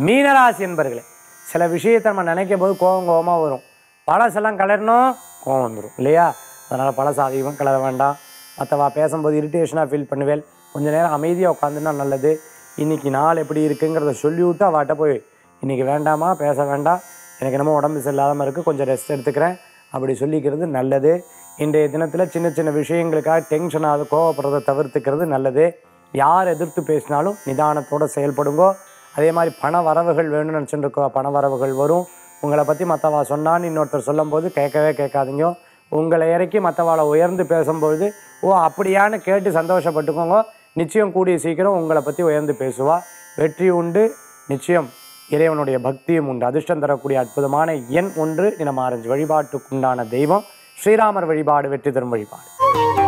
மீனராசி என்பர்களே சில விஷயத்தை நம்ம நினைக்கும் போது கோவம் கோவமாக வரும் பழசெல்லாம் கலரணும் கோவம் வந்துடும் இல்லையா அதனால் பழசு அதிகமாக கலர வேண்டாம் மற்றவா பேசும்போது இரிட்டேஷனாக ஃபீல் பண்ணுவேன் கொஞ்ச நேரம் அமைதியாக உட்காந்துனா நல்லது இன்னைக்கு நாள் எப்படி இருக்குங்கிறத சொல்லிவிட்டு அவாட்ட போய் இன்னைக்கு வேண்டாமா பேச வேண்டாம் எனக்கு என்னமோ உடம்பு சரியில்லாமல் இருக்குது கொஞ்சம் ரெஸ்ட் எடுத்துக்கிறேன் அப்படி சொல்லிக்கிறது நல்லது இன்றைய தினத்தில் சின்ன சின்ன விஷயங்களுக்காக டென்ஷன் ஆகுது கோவப்படுறதை தவிர்த்துக்கிறது நல்லது யார் எதிர்த்து பேசினாலும் நிதானத்தோட செயல்படுங்கோ அதே மாதிரி பண வரவுகள் வேணும்னு நினச்சிட்டு இருக்கோ பண வரவுகள் வரும் உங்களை பற்றி மற்றவா சொன்னான்னு இன்னொருத்தர் சொல்லும்போது கேட்கவே கேட்காதீங்க உங்களை இறக்கி மற்றவாளை உயர்ந்து பேசும்பொழுது ஓ அப்படியான்னு கேட்டு சந்தோஷப்பட்டுக்கோங்க நிச்சயம் கூடிய சீக்கிரம் உங்களை பற்றி உயர்ந்து பேசுவா வெற்றி உண்டு நிச்சயம் இறைவனுடைய பக்தியும் உண்டு அதிர்ஷ்டம் தரக்கூடிய அற்புதமான எண் ஒன்று தினம் ஆரஞ்சு வழிபாட்டுக்குண்டான தெய்வம் ஸ்ரீராமர் வழிபாடு வெற்றி தரும் வழிபாடு